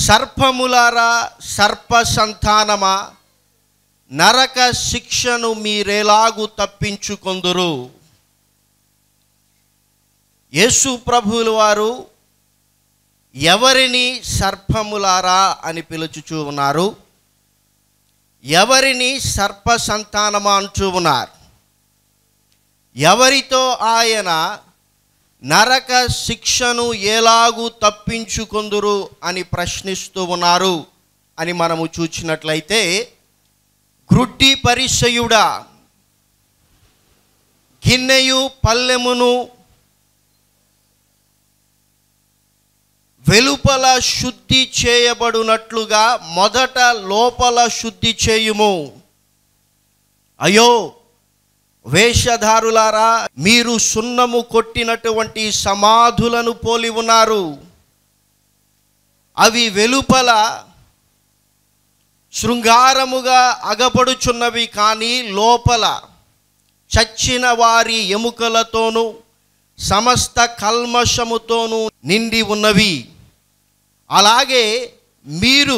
సర్పములారా సర్ప సంతానమా నరక శిక్షను మీరెలాగు తప్పించుకొందురు యేసు ప్రభువుల వారు ఎవరిని సర్పములారా అని పిలుచుచూ ఉన్నారు ఎవరిని సర్ప సంతానమా అంటూ ఉన్నారు ఎవరితో ఆయన నరక శిక్షను ఎలాగూ తప్పించుకొందురు అని ప్రశ్నిస్తూ ఉన్నారు అని మనము చూచినట్లయితే గ్రుడ్డి పరిసయుడా గిన్నెయు పల్లెమును వెలుపల శుద్ధి చేయబడునట్లుగా మొదట లోపల శుద్ధి చేయుము అయ్యో వేషధారులారా మీరు సున్నము కొట్టినటువంటి సమాధులను పోలి ఉన్నారు అవి వెలుపల శృంగారముగా అగపడుచున్నవి కానీ లోపల చచ్చిన వారి ఎముకలతోనూ సమస్త కల్మషముతోనూ నిండి ఉన్నవి అలాగే మీరు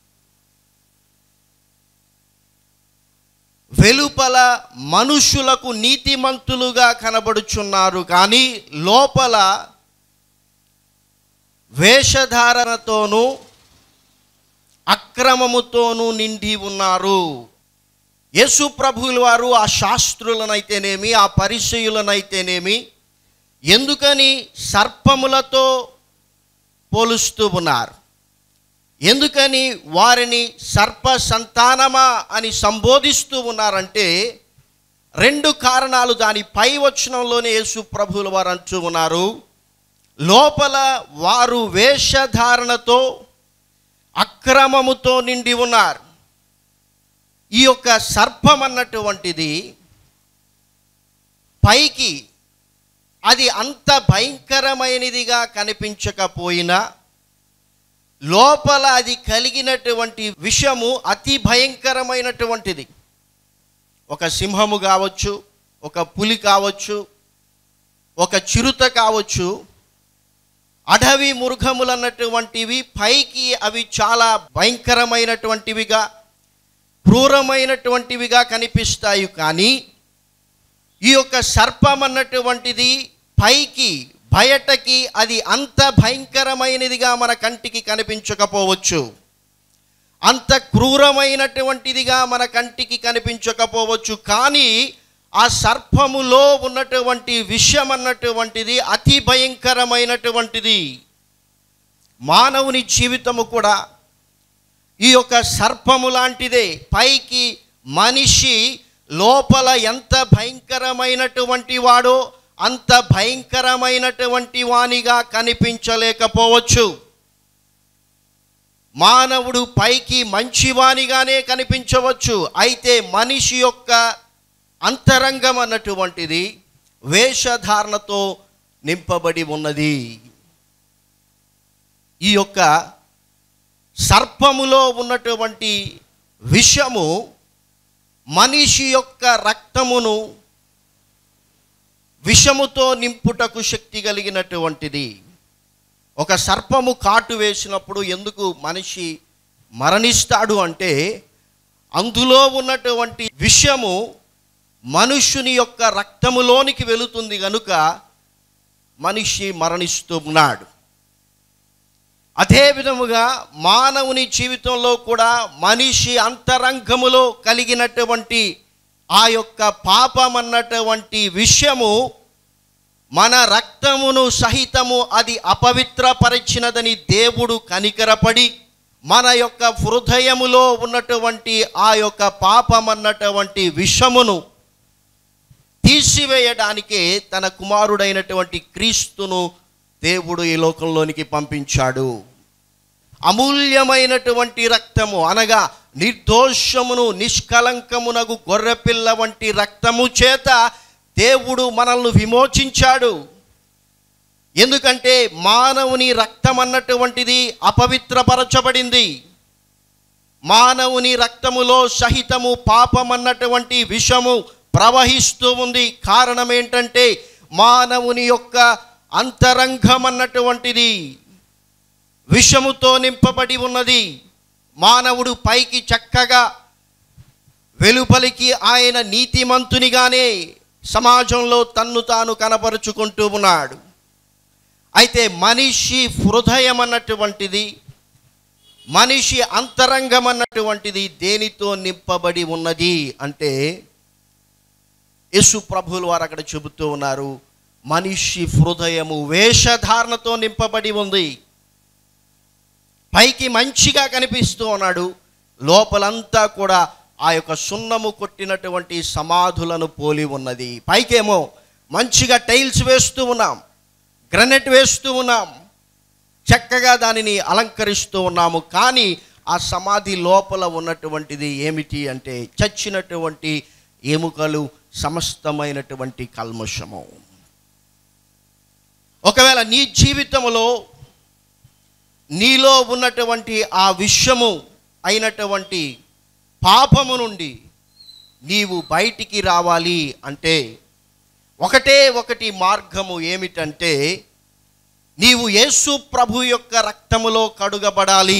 వెలుపల మనుషులకు నీతిమంతులుగా కనబడుచున్నారు కానీ లోపల వేషధారణతోనూ అక్రమముతోనూ నిండి ఉన్నారు యేసు ప్రభువుల వారు ఆ శాస్త్రులనైతేనేమి ఆ పరిచయులనైతేనేమి ఎందుకని సర్పములతో పోలుస్తూ ఉన్నారు ఎందుకని వారిని సర్ప సంతానమా అని సంబోధిస్తూ ఉన్నారంటే రెండు కారణాలు దాని పై వచనంలోనే యేసు ప్రభువుల వారు అంటూ ఉన్నారు లోపల వారు వేషధారణతో అక్రమముతో నిండి ఉన్నారు ఈ యొక్క సర్పం అన్నటువంటిది పైకి అది అంత భయంకరమైనదిగా కనిపించకపోయినా లోపల అది కలిగినటువంటి విషము అతి భయంకరమైనటువంటిది ఒక సింహము కావచ్చు ఒక పులి కావచ్చు ఒక చిరుత కావచ్చు అడవి మృగములు అన్నటువంటివి పైకి అవి చాలా భయంకరమైనటువంటివిగా క్రూరమైనటువంటివిగా కనిపిస్తాయి కానీ ఈ యొక్క సర్పం అన్నటువంటిది పైకి బయటకి అది అంత భయంకరమైనదిగా మన కంటికి కనిపించకపోవచ్చు అంత క్రూరమైనటువంటిదిగా మన కంటికి కనిపించకపోవచ్చు కానీ ఆ సర్పములో ఉన్నటువంటి విషయం అన్నటువంటిది అతి భయంకరమైనటువంటిది మానవుని జీవితము కూడా ఈ యొక్క సర్పము లాంటిదే పైకి మనిషి లోపల ఎంత భయంకరమైనటువంటి వాడో అంత భయంకరమైనటువంటి వానిగా కనిపించలేకపోవచ్చు మానవుడు పైకి మంచివానిగానే కనిపించవచ్చు అయితే మనిషి యొక్క అంతరంగం అన్నటువంటిది వేషధారణతో నింపబడి ఉన్నది ఈ యొక్క సర్పములో ఉన్నటువంటి విషము మనిషి యొక్క రక్తమును విషముతో నింపుటకు శక్తి కలిగినటువంటిది ఒక సర్పము కాటు వేసినప్పుడు ఎందుకు మనిషి మరణిస్తాడు అంటే అందులో ఉన్నటువంటి విషము మనుష్యుని యొక్క రక్తములోనికి వెళుతుంది గనుక మనిషి మరణిస్తూ ఉన్నాడు అదే విధముగా మానవుని జీవితంలో కూడా మనిషి అంతరంగములో కలిగినటువంటి ఆ యొక్క పాపం అన్నటువంటి విషయము మన రక్తమును సహితము అది అపవిత్రపరిచినదని దేవుడు కనికరపడి మన యొక్క హృదయములో ఉన్నటువంటి ఆ యొక్క పాపం అన్నటువంటి విషమును తీసివేయడానికే తన కుమారుడైనటువంటి క్రీస్తును దేవుడు ఈ లోకంలోనికి పంపించాడు అమూల్యమైనటువంటి రక్తము అనగా నిర్దోషమును నిష్కలంకమునగు గొర్రెపిల్ల వంటి రక్తము చేత దేవుడు మనల్ని విమోచించాడు ఎందుకంటే మానవుని రక్తం అన్నటువంటిది అపవిత్రపరచబడింది మానవుని రక్తములో సహితము పాపం అన్నటువంటి విషము ప్రవహిస్తూ ఉంది కారణం ఏంటంటే మానవుని యొక్క అంతరంగం అన్నటువంటిది విషముతో నింపబడి ఉన్నది మానవుడు పైకి చక్కగా వెలుపలికి ఆయన నీతిమంతునిగానే సమాజంలో తన్ను తాను కనపరుచుకుంటూ ఉన్నాడు అయితే మనిషి హృదయం అన్నటువంటిది మనిషి అంతరంగం అన్నటువంటిది దేనితో నింపబడి ఉన్నది అంటే యేసు ప్రభువులు వారు అక్కడ చెబుతూ ఉన్నారు మనిషి హృదయము వేషధారణతో నింపబడి ఉంది పైకి మంచిగా కనిపిస్తూ ఉన్నాడు లోపలంతా కూడా ఆ యొక్క సున్నము కొట్టినటువంటి సమాధులను పోలి ఉన్నది పైకేమో మంచిగా టైల్స్ వేస్తూ ఉన్నాం గ్రనెట్ వేస్తూ ఉన్నాం చక్కగా దానిని అలంకరిస్తూ ఉన్నాము కానీ ఆ సమాధి లోపల ఉన్నటువంటిది ఏమిటి అంటే చచ్చినటువంటి ఎముకలు సమస్తమైనటువంటి కల్మషము ఒకవేళ నీ జీవితంలో నీలో ఉన్నటువంటి ఆ విషయము అయినటువంటి పాపము నుండి నీవు బయటికి రావాలి అంటే ఒకటే ఒకటి మార్గము ఏమిటంటే నీవు యేసు ప్రభు యొక్క రక్తములో కడుగబడాలి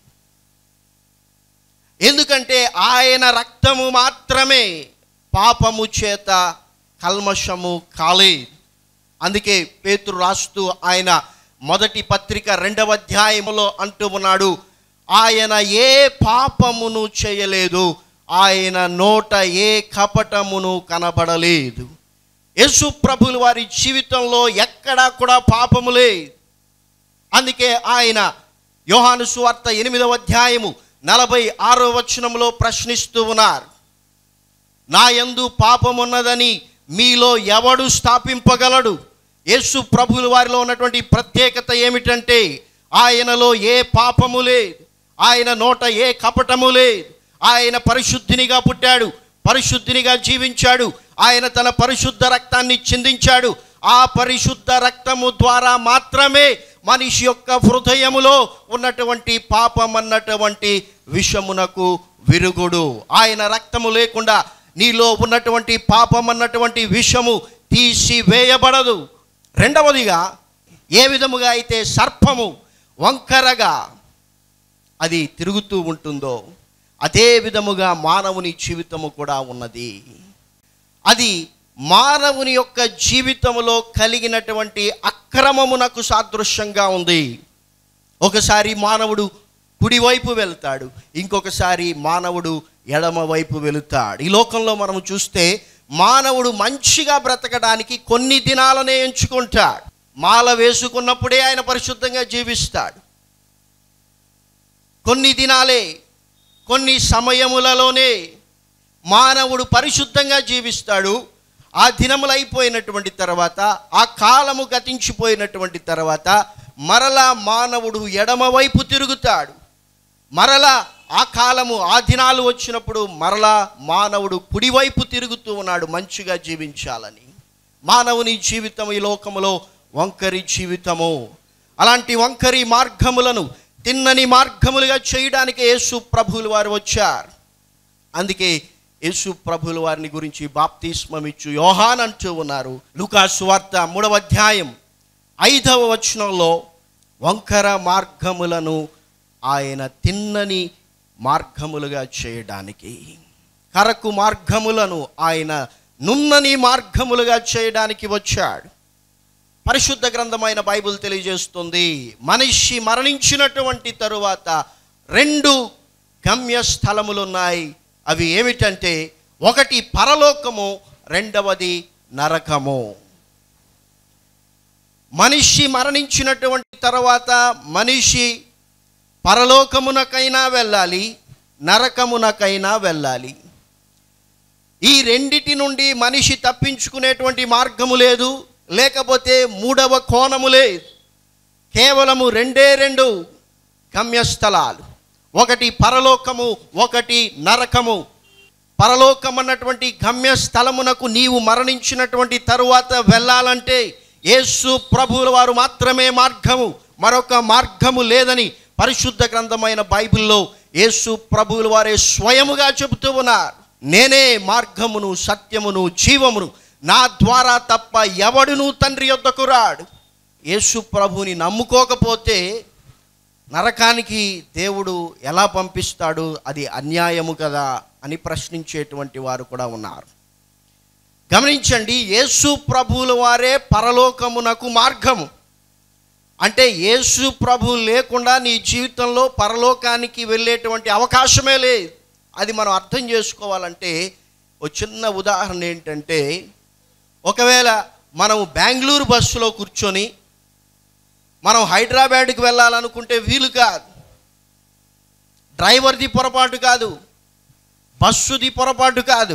ఎందుకంటే ఆయన రక్తము మాత్రమే పాపము చేత కల్మషము కాలే అందుకే పేతురు రాస్తూ ఆయన మొదటి పత్రిక రెండవ అధ్యాయములో అంటూ ఉన్నాడు ఆయన ఏ పాపమును చేయలేదు ఆయన నోట ఏ కపటమును కనబడలేదు యేసు ప్రభులు వారి జీవితంలో ఎక్కడా కూడా పాపము లేదు అందుకే ఆయన యోహాను సువార్త ఎనిమిదవ అధ్యాయము నలభై ఆరో వచనంలో ప్రశ్నిస్తూ ఉన్నారు నా యందు పాపమున్నదని మీలో ఎవడు స్థాపింపగలడు యేసు ప్రభుల వారిలో ఉన్నటువంటి ప్రత్యేకత ఏమిటంటే ఆయనలో ఏ పాపము లేదు ఆయన నోట ఏ కపటము లేదు ఆయన పరిశుద్ధినిగా పుట్టాడు పరిశుద్ధినిగా జీవించాడు ఆయన తన పరిశుద్ధ రక్తాన్ని చిందించాడు ఆ పరిశుద్ధ రక్తము ద్వారా మాత్రమే మనిషి యొక్క హృదయములో ఉన్నటువంటి పాపం అన్నటువంటి విషమునకు విరుగుడు ఆయన రక్తము లేకుండా నీలో ఉన్నటువంటి పాపం అన్నటువంటి విషము తీసివేయబడదు రెండవదిగా ఏ విధముగా అయితే సర్పము వంకరగా అది తిరుగుతూ ఉంటుందో అదే విధముగా మానవుని జీవితము కూడా ఉన్నది అది మానవుని యొక్క జీవితంలో కలిగినటువంటి అక్రమమునకు సాదృశ్యంగా ఉంది ఒకసారి మానవుడు కుడివైపు వెళ్తాడు ఇంకొకసారి మానవుడు ఎడమ వైపు వెళుతాడు ఈ లోకంలో మనం చూస్తే మానవుడు మంచిగా బ్రతకడానికి కొన్ని దినాలనే ఎంచుకుంటాడు మాల వేసుకున్నప్పుడే ఆయన పరిశుద్ధంగా జీవిస్తాడు కొన్ని దినాలే కొన్ని సమయములలోనే మానవుడు పరిశుద్ధంగా జీవిస్తాడు ఆ దినములు అయిపోయినటువంటి తర్వాత ఆ కాలము గతించిపోయినటువంటి తర్వాత మరలా మానవుడు ఎడమవైపు తిరుగుతాడు మరలా ఆ కాలము ఆ దినాలు వచ్చినప్పుడు మరలా మానవుడు కుడివైపు తిరుగుతూ ఉన్నాడు మంచిగా జీవించాలని మానవుని జీవితం ఈ లోకములో వంకరి జీవితము అలాంటి వంకరి మార్గములను తిన్నని మార్గములుగా చేయడానికి యేసు ప్రభువులు వారు వచ్చారు అందుకే యేసు ప్రభుల వారిని గురించి బాప్తిస్మం ఇచ్చు యోహాన్ అంటూ ఉన్నారు లూకాసు వార్త మూడవ అధ్యాయం ఐదవ వచనంలో వంకర మార్గములను ఆయన తిన్నని మార్గములుగా చేయడానికి కరకు మార్గములను ఆయన నున్నని మార్గములుగా చేయడానికి వచ్చాడు పరిశుద్ధ గ్రంథమైన బైబిల్ తెలియజేస్తుంది మనిషి మరణించినటువంటి తరువాత రెండు గమ్య స్థలములు ఉన్నాయి అవి ఏమిటంటే ఒకటి పరలోకము రెండవది నరకము మనిషి మరణించినటువంటి తర్వాత మనిషి పరలోకమునకైనా వెళ్ళాలి నరకమునకైనా వెళ్ళాలి ఈ రెండిటి నుండి మనిషి తప్పించుకునేటువంటి మార్గము లేదు లేకపోతే మూడవ కోణము లేదు కేవలము రెండే రెండు గమ్యస్థలాలు ఒకటి పరలోకము ఒకటి నరకము పరలోకం అన్నటువంటి గమ్యస్థలమునకు నీవు మరణించినటువంటి తరువాత వెళ్ళాలంటే యేసు ప్రభువుల వారు మాత్రమే మార్గము మరొక మార్గము లేదని పరిశుద్ధ గ్రంథమైన బైబిల్లో యేసు ప్రభువుల వారే స్వయముగా చెబుతూ ఉన్నారు నేనే మార్గమును సత్యమును జీవమును నా ద్వారా తప్ప ఎవడును తండ్రి యొద్దకు రాడు యేసు ప్రభుని నమ్ముకోకపోతే నరకానికి దేవుడు ఎలా పంపిస్తాడు అది అన్యాయము కదా అని ప్రశ్నించేటువంటి వారు కూడా ఉన్నారు గమనించండి యేసు ప్రభువుల వారే పరలోకమునకు మార్గము అంటే యేసు ప్రభు లేకుండా నీ జీవితంలో పరలోకానికి వెళ్ళేటువంటి అవకాశమే లేదు అది మనం అర్థం చేసుకోవాలంటే ఒక చిన్న ఉదాహరణ ఏంటంటే ఒకవేళ మనం బెంగళూరు బస్సులో కూర్చొని మనం హైదరాబాద్కి వెళ్ళాలనుకుంటే వీలు కాదు డ్రైవర్ది పొరపాటు కాదు బస్సుది పొరపాటు కాదు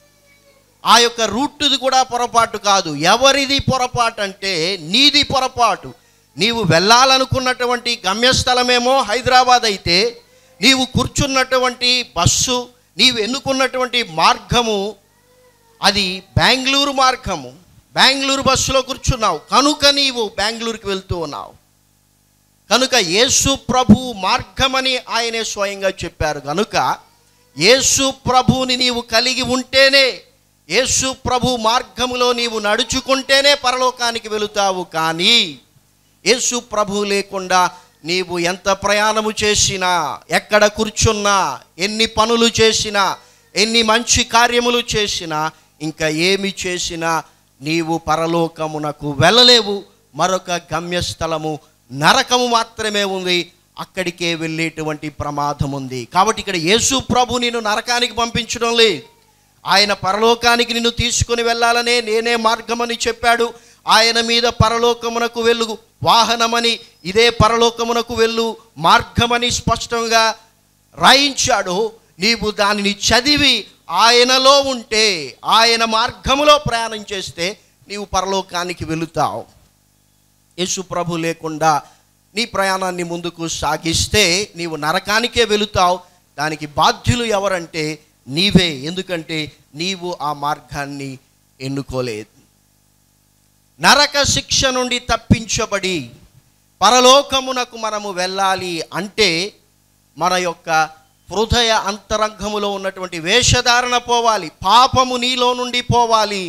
ఆ యొక్క రూట్ది కూడా పొరపాటు కాదు ఎవరిది పొరపాటు అంటే నీది పొరపాటు నీవు వెళ్ళాలనుకున్నటువంటి గమ్యస్థలమేమో హైదరాబాద్ అయితే నీవు కూర్చున్నటువంటి బస్సు నీవు ఎన్నుకున్నటువంటి మార్గము అది బెంగళూరు మార్గము బెంగళూరు బస్సులో కూర్చున్నావు కనుక నీవు బెంగళూరుకి వెళ్తూ ఉన్నావు కనుక యేసు ప్రభు మార్గమని ఆయనే స్వయంగా చెప్పారు కనుక యేసు ప్రభుని నీవు కలిగి ఉంటేనే యేసు ప్రభు మార్గములో నీవు నడుచుకుంటేనే పరలోకానికి వెళుతావు కానీ యేసు ప్రభు లేకుండా నీవు ఎంత ప్రయాణము చేసినా ఎక్కడ కూర్చున్నా ఎన్ని పనులు చేసినా ఎన్ని మంచి కార్యములు చేసినా ఇంకా ఏమి చేసినా నీవు పరలోకమునకు వెళ్ళలేవు మరొక గమ్యస్థలము నరకము మాత్రమే ఉంది అక్కడికే వెళ్ళేటువంటి ప్రమాదం ఉంది కాబట్టి ఇక్కడ యేసు ప్రభు నిన్ను నరకానికి పంపించడం లేదు ఆయన పరలోకానికి నిన్ను తీసుకుని వెళ్ళాలనే నేనే మార్గమని చెప్పాడు ఆయన మీద పరలోకమునకు వెళ్ళు వాహనమని ఇదే పరలోకమునకు వెళ్ళు మార్గమని స్పష్టంగా రాయించాడు నీవు దానిని చదివి ఆయనలో ఉంటే ఆయన మార్గములో ప్రయాణం చేస్తే నీవు పరలోకానికి వెళుతావు యేసు ప్రభు లేకుండా నీ ప్రయాణాన్ని ముందుకు సాగిస్తే నీవు నరకానికే వెళుతావు దానికి బాధ్యులు ఎవరంటే నీవే ఎందుకంటే నీవు ఆ మార్గాన్ని ఎన్నుకోలేదు నరక శిక్ష నుండి తప్పించబడి పరలోకమునకు మనము వెళ్ళాలి అంటే మన యొక్క హృదయ అంతరంగములో ఉన్నటువంటి వేషధారణ పోవాలి పాపము నీలో నుండి పోవాలి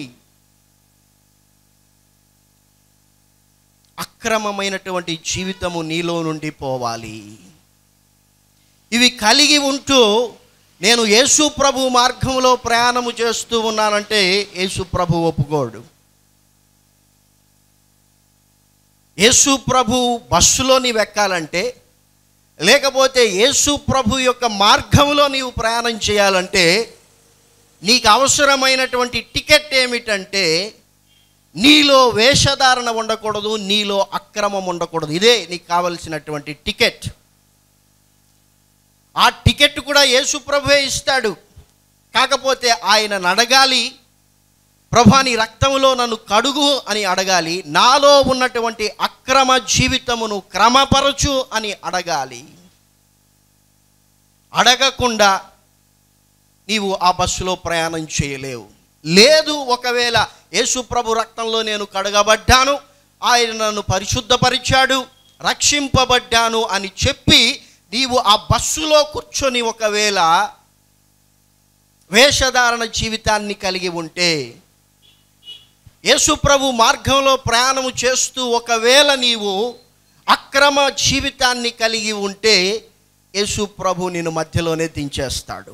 అక్రమమైనటువంటి జీవితము నీలో నుండి పోవాలి ఇవి కలిగి ఉంటూ నేను యేసు ప్రభు మార్గంలో ప్రయాణము చేస్తూ ఉన్నానంటే యేసు ప్రభు ఒప్పుకోడు యేసు ప్రభు బస్సులో నీవు ఎక్కాలంటే లేకపోతే యేసు ప్రభు యొక్క మార్గంలో నీవు ప్రయాణం చేయాలంటే నీకు అవసరమైనటువంటి టికెట్ ఏమిటంటే నీలో వేషధారణ ఉండకూడదు నీలో అక్రమం ఉండకూడదు ఇదే నీకు కావలసినటువంటి టికెట్ ఆ టికెట్ కూడా యేసుప్రభువే ఇస్తాడు కాకపోతే ఆయన అడగాలి ప్రభా నీ రక్తములో నన్ను కడుగు అని అడగాలి నాలో ఉన్నటువంటి అక్రమ జీవితమును క్రమపరచు అని అడగాలి అడగకుండా నీవు ఆ బస్సులో ప్రయాణం చేయలేవు లేదు ఒకవేళ యేసు ప్రభు రక్తంలో నేను కడగబడ్డాను ఆయన నన్ను పరిశుద్ధపరిచాడు రక్షింపబడ్డాను అని చెప్పి నీవు ఆ బస్సులో కూర్చొని ఒకవేళ వేషధారణ జీవితాన్ని కలిగి ఉంటే యేసు ప్రభు మార్గంలో ప్రయాణము చేస్తూ ఒకవేళ నీవు అక్రమ జీవితాన్ని కలిగి ఉంటే యేసు ప్రభు నిన్ను మధ్యలోనే దించేస్తాడు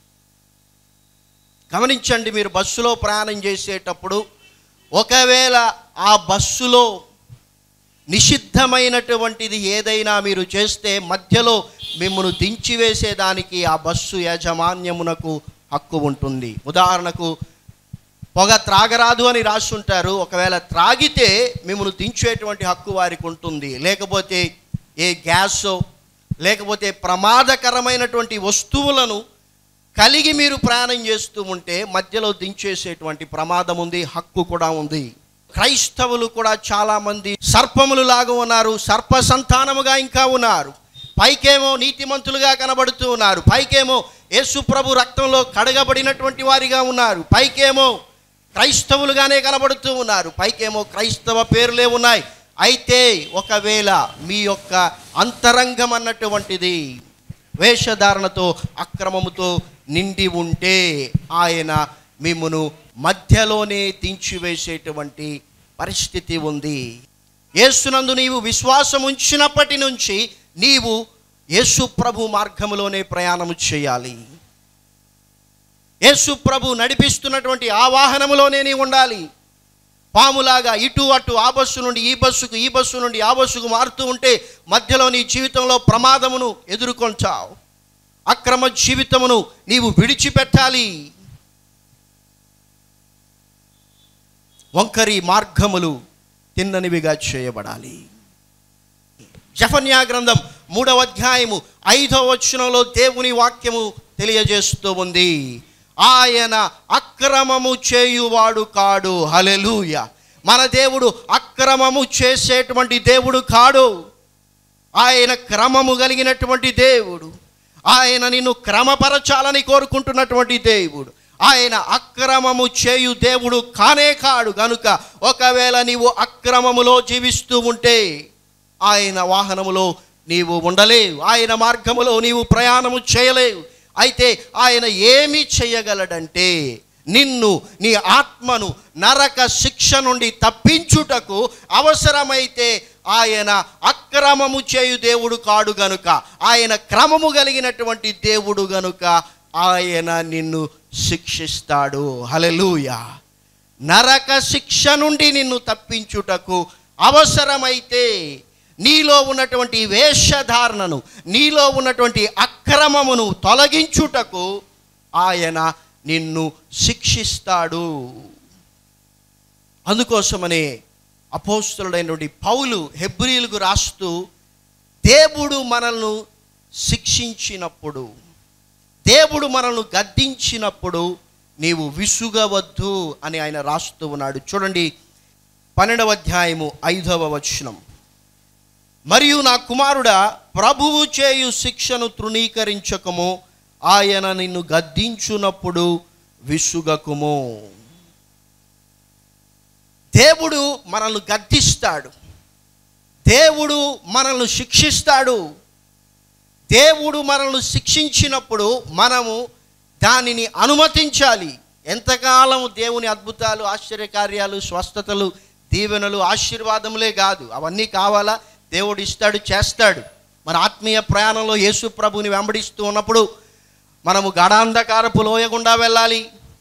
గమనించండి మీరు బస్సులో ప్రయాణం చేసేటప్పుడు ఒకవేళ ఆ బస్సులో నిషిద్ధమైనటువంటిది ఏదైనా మీరు చేస్తే మధ్యలో మిమ్మల్ని దించివేసేదానికి ఆ బస్సు యాజమాన్యమునకు హక్కు ఉంటుంది ఉదాహరణకు పొగ త్రాగరాదు అని రాస్తుంటారు ఒకవేళ త్రాగితే మిమ్మల్ని దించేటువంటి హక్కు వారికి ఉంటుంది లేకపోతే ఏ గ్యాసో లేకపోతే ప్రమాదకరమైనటువంటి వస్తువులను కలిగి మీరు ప్రయాణం చేస్తూ ఉంటే మధ్యలో దించేసేటువంటి ప్రమాదం ఉంది హక్కు కూడా ఉంది క్రైస్తవులు కూడా చాలామంది సర్పములు లాగా ఉన్నారు సర్ప సంతానముగా ఇంకా ఉన్నారు పైకేమో నీతిమంతులుగా కనబడుతూ ఉన్నారు పైకేమో యేసు ప్రభు రక్తంలో కడగబడినటువంటి వారిగా ఉన్నారు పైకేమో క్రైస్తవులుగానే కనబడుతూ ఉన్నారు పైకేమో క్రైస్తవ పేర్లే ఉన్నాయి అయితే ఒకవేళ మీ యొక్క అంతరంగం అన్నటువంటిది వేషధారణతో అక్రమముతో నిండి ఉంటే ఆయన మిమ్మును మధ్యలోనే దించివేసేటువంటి పరిస్థితి ఉంది యేసునందు నీవు విశ్వాసం ఉంచినప్పటి నుంచి నీవు యేసు ప్రభు మార్గములోనే ప్రయాణము చేయాలి యేసు ప్రభు నడిపిస్తున్నటువంటి ఆ వాహనములోనే నీవు ఉండాలి పాములాగా ఇటు అటు ఆ బస్సు నుండి ఈ బస్సుకు ఈ బస్సు నుండి ఆ బస్సుకు మారుతూ ఉంటే మధ్యలో నీ జీవితంలో ప్రమాదమును ఎదుర్కొంటావు అక్రమ జీవితమును నీవు విడిచిపెట్టాలి వంకరి మార్గములు తిన్ననివిగా చేయబడాలి జఫన్యా గ్రంథం మూడవ అధ్యాయము ఐదవ వచనంలో దేవుని వాక్యము తెలియజేస్తూ ఉంది ఆయన అక్రమము చేయువాడు కాడు హలెలూయ మన దేవుడు అక్రమము చేసేటువంటి దేవుడు కాడు ఆయన క్రమము కలిగినటువంటి దేవుడు ఆయన నిన్ను క్రమపరచాలని కోరుకుంటున్నటువంటి దేవుడు ఆయన అక్రమము చేయు దేవుడు కానే కాడు గనుక ఒకవేళ నీవు అక్రమములో జీవిస్తూ ఉంటే ఆయన వాహనములో నీవు ఉండలేవు ఆయన మార్గములో నీవు ప్రయాణము చేయలేవు అయితే ఆయన ఏమి చేయగలడంటే నిన్ను నీ ఆత్మను నరక శిక్ష నుండి తప్పించుటకు అవసరమైతే ఆయన అక్రమము చేయు దేవుడు కాడు గనుక ఆయన క్రమము కలిగినటువంటి దేవుడు గనుక ఆయన నిన్ను శిక్షిస్తాడు హలెలూయ నరక శిక్ష నుండి నిన్ను తప్పించుటకు అవసరమైతే నీలో ఉన్నటువంటి వేషధారణను నీలో ఉన్నటువంటి అక్రమమును తొలగించుటకు ఆయన నిన్ను శిక్షిస్తాడు అందుకోసమనే అపోస్తుడైనటువంటి పౌలు హెబ్రిలకు రాస్తూ దేవుడు మనల్ని శిక్షించినప్పుడు దేవుడు మనల్ని గద్దించినప్పుడు నీవు విసుగవద్దు అని ఆయన రాస్తూ ఉన్నాడు చూడండి పన్నెండవ అధ్యాయము ఐదవ వచనం మరియు నా కుమారుడా ప్రభువు చేయు శిక్షను తృణీకరించకము ఆయన నిన్ను గద్దించునప్పుడు విసుగకుము దేవుడు మనల్ని గద్దిస్తాడు దేవుడు మనల్ని శిక్షిస్తాడు దేవుడు మనల్ని శిక్షించినప్పుడు మనము దానిని అనుమతించాలి ఎంతకాలం దేవుని అద్భుతాలు ఆశ్చర్యకార్యాలు స్వస్థతలు దీవెనలు ఆశీర్వాదములే కాదు అవన్నీ కావాలా దేవుడు ఇస్తాడు చేస్తాడు మన ఆత్మీయ ప్రయాణంలో యేసు ప్రభుని వెంబడిస్తూ ఉన్నప్పుడు మనము గడాంధకారపు లోయ గుండా వెళ్ళాలి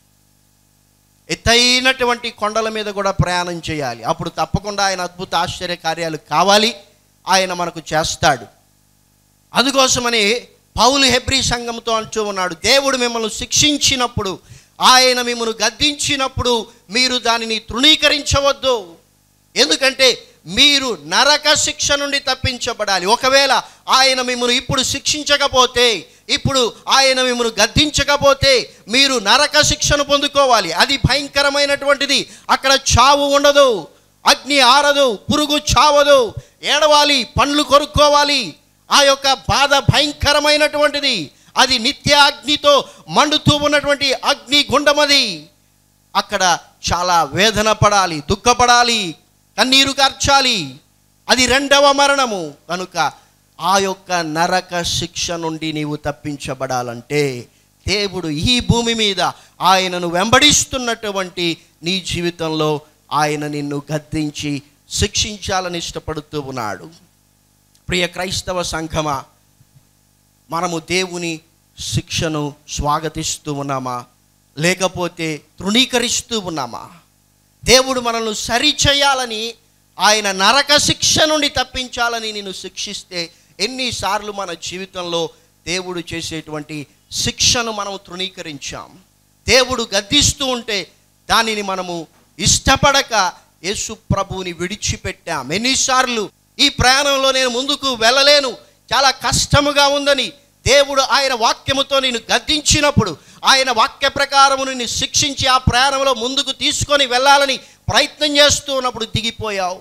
ఎత్తైనటువంటి కొండల మీద కూడా ప్రయాణం చేయాలి అప్పుడు తప్పకుండా ఆయన అద్భుత ఆశ్చర్య కార్యాలు కావాలి ఆయన మనకు చేస్తాడు అందుకోసమని పౌలు హెబ్రి సంఘంతో అంటూ ఉన్నాడు దేవుడు మిమ్మల్ని శిక్షించినప్పుడు ఆయన మిమ్మల్ని గద్దించినప్పుడు మీరు దానిని తృణీకరించవద్దు ఎందుకంటే మీరు నరక శిక్ష నుండి తప్పించబడాలి ఒకవేళ ఆయన మిమ్మల్ని ఇప్పుడు శిక్షించకపోతే ఇప్పుడు ఆయన మిమ్మల్ని గద్దించకపోతే మీరు నరక శిక్షను పొందుకోవాలి అది భయంకరమైనటువంటిది అక్కడ చావు ఉండదు అగ్ని ఆరదు పురుగు చావదు ఏడవాలి పండ్లు కొరుక్కోవాలి ఆ యొక్క బాధ భయంకరమైనటువంటిది అది నిత్య అగ్నితో మండుతూ ఉన్నటువంటి అగ్ని గుండమది అక్కడ చాలా వేదన పడాలి దుఃఖపడాలి కన్నీరు కార్చాలి అది రెండవ మరణము కనుక ఆ యొక్క నరక శిక్ష నుండి నీవు తప్పించబడాలంటే దేవుడు ఈ భూమి మీద ఆయనను వెంబడిస్తున్నటువంటి నీ జీవితంలో ఆయన నిన్ను గద్దించి శిక్షించాలని ఇష్టపడుతూ ఉన్నాడు ప్రియ క్రైస్తవ సంఘమా మనము దేవుని శిక్షను స్వాగతిస్తూ ఉన్నామా లేకపోతే తృణీకరిస్తూ ఉన్నామా దేవుడు మనల్ని సరిచేయాలని ఆయన నరక శిక్ష నుండి తప్పించాలని నేను శిక్షిస్తే ఎన్నిసార్లు మన జీవితంలో దేవుడు చేసేటువంటి శిక్షను మనం తృణీకరించాం దేవుడు గద్దిస్తూ ఉంటే దానిని మనము ఇష్టపడక యేసు ప్రభువుని విడిచిపెట్టాం ఎన్నిసార్లు ఈ ప్రయాణంలో నేను ముందుకు వెళ్ళలేను చాలా కష్టముగా ఉందని దేవుడు ఆయన వాక్యముతో నేను గద్దించినప్పుడు ఆయన వాక్య ప్రకారము నిన్ను శిక్షించి ఆ ప్రయాణంలో ముందుకు తీసుకొని వెళ్ళాలని ప్రయత్నం చేస్తూ ఉన్నప్పుడు దిగిపోయావు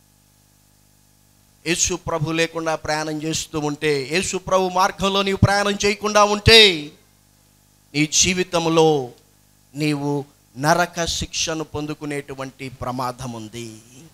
యేసు ప్రభు లేకుండా ప్రయాణం చేస్తూ ఉంటే యేసు ప్రభు మార్గంలో నీవు ప్రయాణం చేయకుండా ఉంటే నీ జీవితంలో నీవు నరక శిక్షను పొందుకునేటువంటి ప్రమాదం ఉంది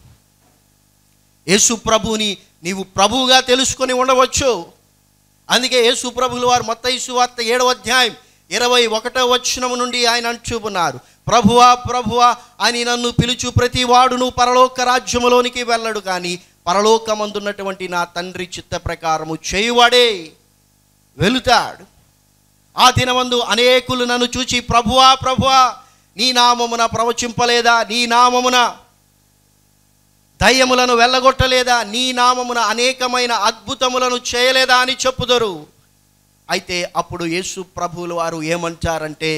యేసు ప్రభుని నీవు ప్రభువుగా తెలుసుకొని ఉండవచ్చు అందుకే యేసు ప్రభులు వారు మొత్త వార్త ఏడవ అధ్యాయం ఇరవై ఒకటో వచనము నుండి ఆయన అంటూన్నారు ప్రభువా ప్రభువా అని నన్ను పిలుచు ప్రతి వాడును పరలోక రాజ్యములోనికి వెళ్ళడు కానీ పరలోకమందున్నటువంటి నా తండ్రి చిత్త ప్రకారము చేయువాడే వెళుతాడు ఆ దినమందు అనేకులు నన్ను చూచి ప్రభువా ప్రభువా నీ నామమున ప్రవచింపలేదా నీ నామమున దయ్యములను వెళ్ళగొట్టలేదా నీ నామమున అనేకమైన అద్భుతములను చేయలేదా అని చెప్పుదరు అయితే అప్పుడు యేసు ప్రభువులు వారు ఏమంటారంటే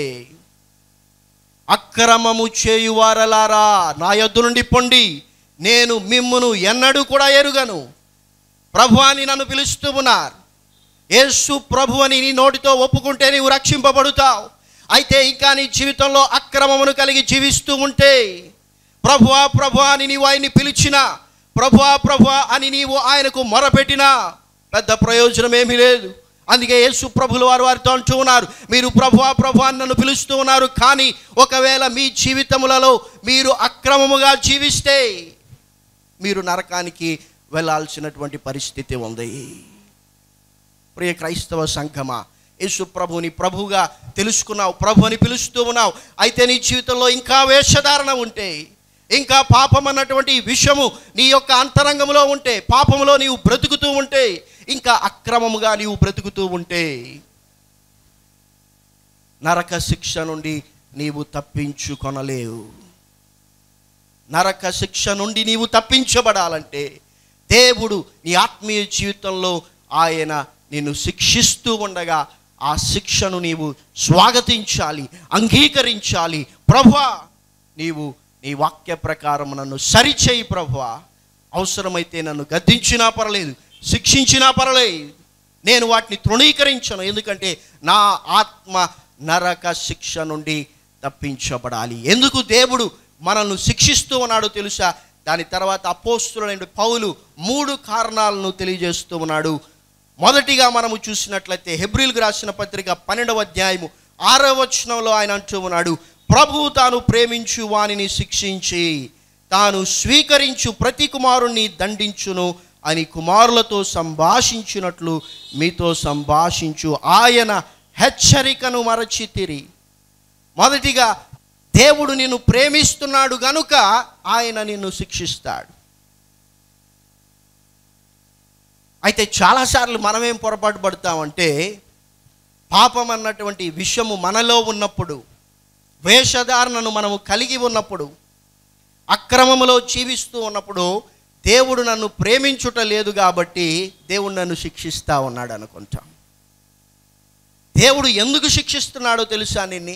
అక్రమము చేయువారలారా నా యొద్ద నుండి పొండి నేను మిమ్మును ఎన్నడూ కూడా ఎరుగను ప్రభు అని నన్ను పిలుస్తూ ఉన్నారు యేసు ప్రభు అని నీ నోటితో ఒప్పుకుంటే నీవు రక్షింపబడుతావు అయితే ఇంకా నీ జీవితంలో అక్రమమును కలిగి జీవిస్తూ ఉంటే ప్రభువా ప్రభువా అని నీవు ఆయన్ని పిలిచినా ప్రభువా ప్రభువా అని నీవు ఆయనకు మొరపెట్టినా పెద్ద ప్రయోజనం ఏమీ లేదు అందుకే యేసు ప్రభులు వారు వారితో అంటూ ఉన్నారు మీరు ప్రభువా ప్రభువా అని నన్ను పిలుస్తూ ఉన్నారు కానీ ఒకవేళ మీ జీవితములలో మీరు అక్రమముగా జీవిస్తే మీరు నరకానికి వెళ్ళాల్సినటువంటి పరిస్థితి ఉంది ప్రియ క్రైస్తవ సంఘమా యేసు ప్రభుని ప్రభుగా తెలుసుకున్నావు ప్రభు అని పిలుస్తూ ఉన్నావు అయితే నీ జీవితంలో ఇంకా వేషధారణ ఉంటే ఇంకా పాపం అన్నటువంటి విషము నీ యొక్క అంతరంగంలో ఉంటే పాపములో నీవు బ్రతుకుతూ ఉంటే ఇంకా అక్రమముగా నీవు బ్రతుకుతూ ఉంటే నరక శిక్ష నుండి నీవు తప్పించుకొనలేవు నరక శిక్ష నుండి నీవు తప్పించబడాలంటే దేవుడు నీ ఆత్మీయ జీవితంలో ఆయన నిన్ను శిక్షిస్తూ ఉండగా ఆ శిక్షను నీవు స్వాగతించాలి అంగీకరించాలి ప్రభువా నీవు నీ వాక్య ప్రకారం నన్ను సరిచేయి ప్రభువా అవసరమైతే నన్ను గద్దించినా పర్లేదు శిక్షించినా పర్లేదు నేను వాటిని తృణీకరించను ఎందుకంటే నా ఆత్మ నరక శిక్ష నుండి తప్పించబడాలి ఎందుకు దేవుడు మనల్ని శిక్షిస్తూ ఉన్నాడో తెలుసా దాని తర్వాత అపోస్తులైన పౌలు మూడు కారణాలను తెలియజేస్తూ ఉన్నాడు మొదటిగా మనము చూసినట్లయితే హెబ్రిల్కి రాసిన పత్రిక పన్నెండవ అధ్యాయము ఆరవ వచనంలో ఆయన అంటూ ఉన్నాడు ప్రభు తాను ప్రేమించు వానిని శిక్షించి తాను స్వీకరించు ప్రతి కుమారుణ్ణి దండించును అని కుమారులతో సంభాషించినట్లు మీతో సంభాషించు ఆయన హెచ్చరికను మరచితిరి మొదటిగా దేవుడు నిన్ను ప్రేమిస్తున్నాడు గనుక ఆయన నిన్ను శిక్షిస్తాడు అయితే చాలాసార్లు మనమేం పొరపాటు పడతామంటే పాపం అన్నటువంటి విషయము మనలో ఉన్నప్పుడు వేషధారణను మనము కలిగి ఉన్నప్పుడు అక్రమములో జీవిస్తూ ఉన్నప్పుడు దేవుడు నన్ను ప్రేమించుట లేదు కాబట్టి దేవుడు నన్ను శిక్షిస్తా ఉన్నాడు అనుకుంటాం దేవుడు ఎందుకు శిక్షిస్తున్నాడో తెలుసా నిన్ని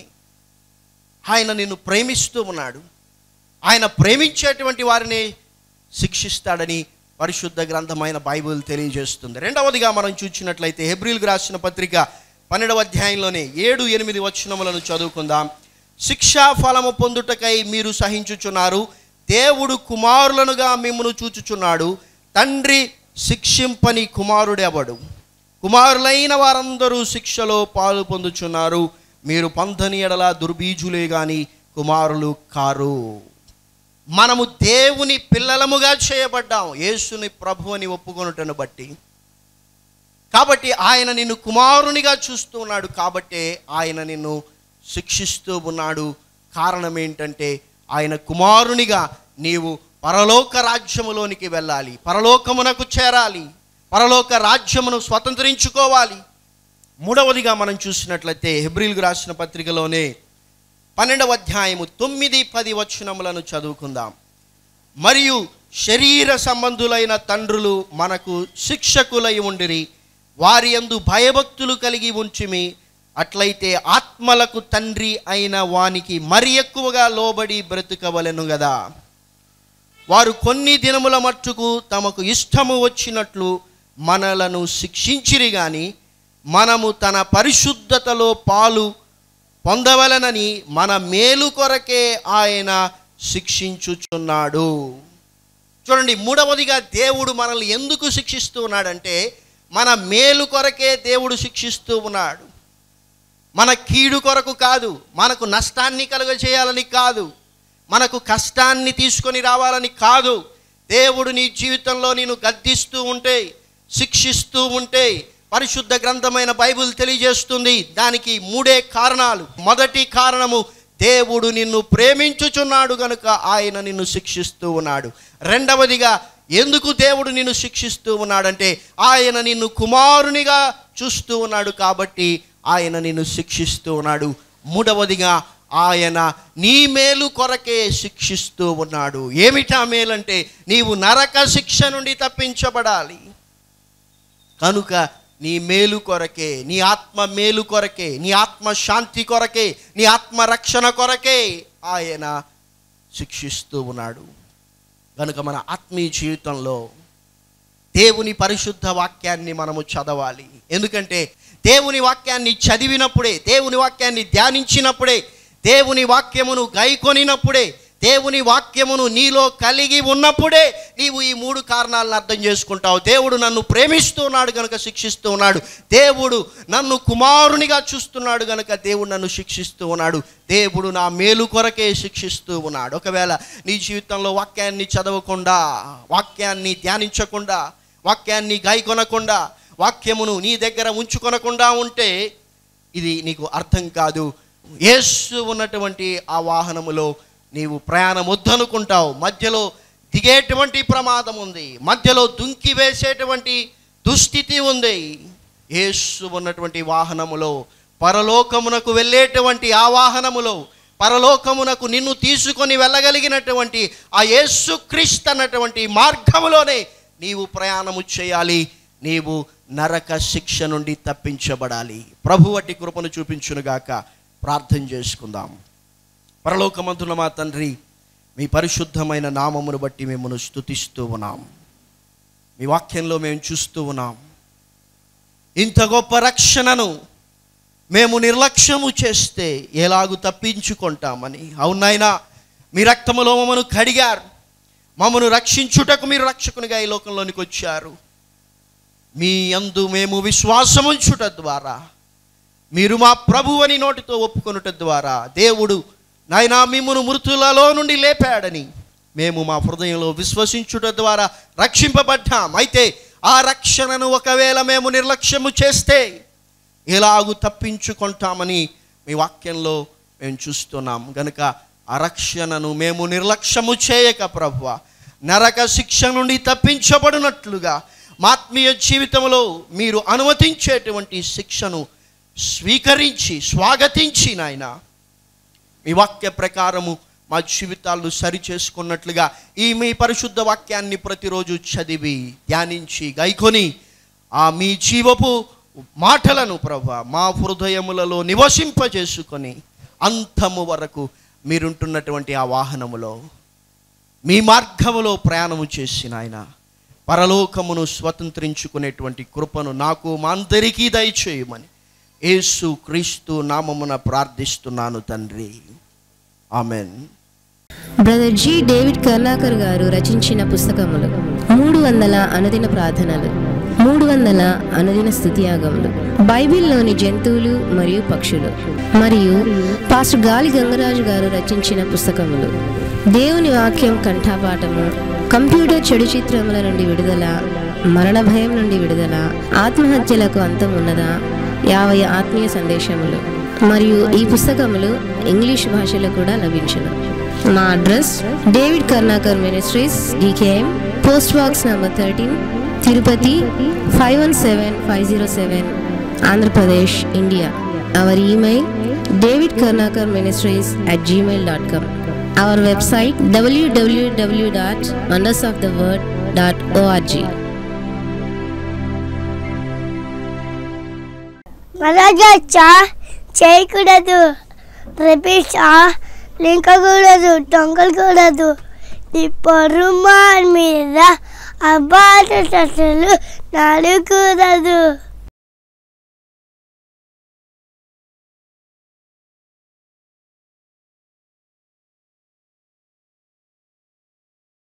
ఆయన నిన్ను ప్రేమిస్తూ ఉన్నాడు ఆయన ప్రేమించేటువంటి వారిని శిక్షిస్తాడని పరిశుద్ధ గ్రంథమైన బైబిల్ తెలియజేస్తుంది రెండవదిగా మనం చూసినట్లయితే హెబ్రిల్కి రాసిన పత్రిక పన్నెండవ అధ్యాయంలోనే ఏడు ఎనిమిది వచనములను చదువుకుందాం శిక్షా ఫలము పొందుటకై మీరు సహించుచున్నారు దేవుడు కుమారులనుగా మిమ్మను చూచుచున్నాడు తండ్రి శిక్షింపని కుమారుడెవడు కుమారులైన వారందరూ శిక్షలో పాలు పొందుచున్నారు మీరు పంధని ఎడల దుర్బీజులే గాని కుమారులు కారు మనము దేవుని పిల్లలముగా చేయబడ్డాం యేసుని ప్రభు అని ఒప్పుకొనుటను బట్టి కాబట్టి ఆయన నిన్ను కుమారునిగా చూస్తూ ఉన్నాడు కాబట్టే ఆయన నిన్ను శిక్షిస్తూ ఉన్నాడు కారణం ఏంటంటే ఆయన కుమారునిగా నీవు పరలోక రాజ్యములోనికి వెళ్ళాలి పరలోకమునకు చేరాలి పరలోక రాజ్యమును స్వతంత్రించుకోవాలి మూడవదిగా మనం చూసినట్లయితే హెబ్రిల్కు రాసిన పత్రికలోనే పన్నెండవ అధ్యాయము తొమ్మిది పది వచనములను చదువుకుందాం మరియు శరీర సంబంధులైన తండ్రులు మనకు శిక్షకులై ఉండిరి వారి యందు భయభక్తులు కలిగి ఉంచిమి అట్లయితే ఆత్మలకు తండ్రి అయిన వానికి మరి ఎక్కువగా లోబడి బ్రతుకవలెను గదా వారు కొన్ని దినముల మట్టుకు తమకు ఇష్టము వచ్చినట్లు మనలను శిక్షించిరి గాని మనము తన పరిశుద్ధతలో పాలు పొందవలనని మన మేలు కొరకే ఆయన శిక్షించుచున్నాడు చూడండి మూడవదిగా దేవుడు మనల్ని ఎందుకు శిక్షిస్తూ ఉన్నాడంటే మన మేలు కొరకే దేవుడు శిక్షిస్తూ ఉన్నాడు మన కీడు కొరకు కాదు మనకు నష్టాన్ని కలుగజేయాలని కాదు మనకు కష్టాన్ని తీసుకొని రావాలని కాదు దేవుడు నీ జీవితంలో నేను గద్దిస్తూ ఉంటే శిక్షిస్తూ ఉంటే పరిశుద్ధ గ్రంథమైన బైబిల్ తెలియజేస్తుంది దానికి మూడే కారణాలు మొదటి కారణము దేవుడు నిన్ను ప్రేమించుచున్నాడు గనుక ఆయన నిన్ను శిక్షిస్తూ ఉన్నాడు రెండవదిగా ఎందుకు దేవుడు నిన్ను శిక్షిస్తూ ఉన్నాడంటే ఆయన నిన్ను కుమారునిగా చూస్తూ ఉన్నాడు కాబట్టి ఆయన నిన్ను శిక్షిస్తూ ఉన్నాడు మూడవదిగా ఆయన నీ మేలు కొరకే శిక్షిస్తూ ఉన్నాడు ఏమిటా మేలంటే నీవు నరక శిక్ష నుండి తప్పించబడాలి కనుక నీ మేలు కొరకే నీ ఆత్మ మేలు కొరకే నీ ఆత్మ శాంతి కొరకే నీ ఆత్మ రక్షణ కొరకే ఆయన శిక్షిస్తూ ఉన్నాడు కనుక మన ఆత్మీయ జీవితంలో దేవుని పరిశుద్ధ వాక్యాన్ని మనము చదవాలి ఎందుకంటే దేవుని వాక్యాన్ని చదివినప్పుడే దేవుని వాక్యాన్ని ధ్యానించినప్పుడే దేవుని వాక్యమును గైకొనినప్పుడే దేవుని వాక్యమును నీలో కలిగి ఉన్నప్పుడే నీవు ఈ మూడు కారణాలను అర్థం చేసుకుంటావు దేవుడు నన్ను ప్రేమిస్తున్నాడు కనుక శిక్షిస్తూ ఉన్నాడు దేవుడు నన్ను కుమారునిగా చూస్తున్నాడు కనుక దేవుడు నన్ను శిక్షిస్తూ ఉన్నాడు దేవుడు నా మేలు కొరకే శిక్షిస్తూ ఉన్నాడు ఒకవేళ నీ జీవితంలో వాక్యాన్ని చదవకుండా వాక్యాన్ని ధ్యానించకుండా వాక్యాన్ని గాయకొనకుండా వాక్యమును నీ దగ్గర ఉంచుకొనకుండా ఉంటే ఇది నీకు అర్థం కాదు యేసు ఉన్నటువంటి ఆ వాహనములో నీవు ప్రయాణం వద్దనుకుంటావు మధ్యలో దిగేటువంటి ప్రమాదం ఉంది మధ్యలో దుంకి వేసేటువంటి దుస్థితి ఉంది యేసు ఉన్నటువంటి వాహనములో పరలోకమునకు వెళ్ళేటువంటి ఆ వాహనములో పరలోకమునకు నిన్ను తీసుకొని వెళ్ళగలిగినటువంటి ఆ యేసు క్రీస్తు అన్నటువంటి మార్గములోనే నీవు ప్రయాణము చేయాలి నీవు నరక శిక్ష నుండి తప్పించబడాలి ప్రభు వట్టి కృపను చూపించునుగాక ప్రార్థన చేసుకుందాం పరలోకమంతున మా తండ్రి మీ పరిశుద్ధమైన నామమును బట్టి మిమ్మల్ని స్తుతిస్తూ ఉన్నాం మీ వాక్యంలో మేము చూస్తూ ఉన్నాం ఇంత గొప్ప రక్షణను మేము నిర్లక్ష్యము చేస్తే ఎలాగు తప్పించుకుంటామని అవునాయినా మీ రక్తములో మమ్మను కడిగారు మమ్మను రక్షించుటకు మీరు రక్షకునిగా ఈ లోకంలోనికి వచ్చారు మీ అందు మేము విశ్వాసముంచుట ద్వారా మీరు మా ప్రభు అని నోటితో ఒప్పుకొనుట ద్వారా దేవుడు నాయనా మిమ్మను మృతులలో నుండి లేపాడని మేము మా హృదయంలో విశ్వసించుట ద్వారా రక్షింపబడ్డాం అయితే ఆ రక్షణను ఒకవేళ మేము నిర్లక్ష్యము చేస్తే ఎలాగు తప్పించుకుంటామని మీ వాక్యంలో మేము చూస్తున్నాం గనుక ఆ రక్షణను మేము నిర్లక్ష్యము చేయక ప్రభువ నరక శిక్ష నుండి తప్పించబడినట్లుగా మా ఆత్మీయ జీవితంలో మీరు అనుమతించేటువంటి శిక్షను స్వీకరించి స్వాగతించి నాయన మీ వాక్య ప్రకారము మా జీవితాలను సరి చేసుకున్నట్లుగా ఈ మీ పరిశుద్ధ వాక్యాన్ని ప్రతిరోజు చదివి ధ్యానించి గైకొని ఆ మీ జీవపు మాటలను ప్రభు మా హృదయములలో నివసింపజేసుకొని అంతము వరకు మీరుంటున్నటువంటి ఆ వాహనములో మీ మార్గములో ప్రయాణము చేసిన ఆయన పరలోకమును స్వతంత్రించుకునేటువంటి కృపను నాకు మా అందరికీ దయచేయమని యేసు క్రీస్తు నామమున ప్రార్థిస్తున్నాను తండ్రి amen brother G David Karnakar గారు రచించిన పుస్తకములు మూడు వందల అనుదిన ప్రార్థనలు మూడు వందల అనుదిన స్థుతియాగములు బైబిల్లోని జంతువులు మరియు పక్షులు మరియు పాస్టర్ గాలి గంగరాజు గారు రచించిన పుస్తకములు దేవుని వాక్యం కంఠాపాఠము కంప్యూటర్ చెడు చిత్రముల నుండి విడుదల మరణ భయం నుండి విడుదల ఆత్మహత్యలకు అంతం ఉన్నదా యాభై ఆత్మీయ సందేశములు మరియు ఈ పుస్తకములు ఇంగ్లీష్ భాషలో కూడా లభించును మా address David Karunakar ministries DKM post box number thirteen Tirupati five one seven five zero seven Andhra Pradesh India our email David Karunakar ministries at Gmail dot com our website WWW dot wonders of the word dot ORG మరగచ్చా చేయకూడదు రేపిస్తా లింకకూడదు దొంగకూడదు నీ పొరుమాన్ మీద అబ్బాటలు నడకూడదు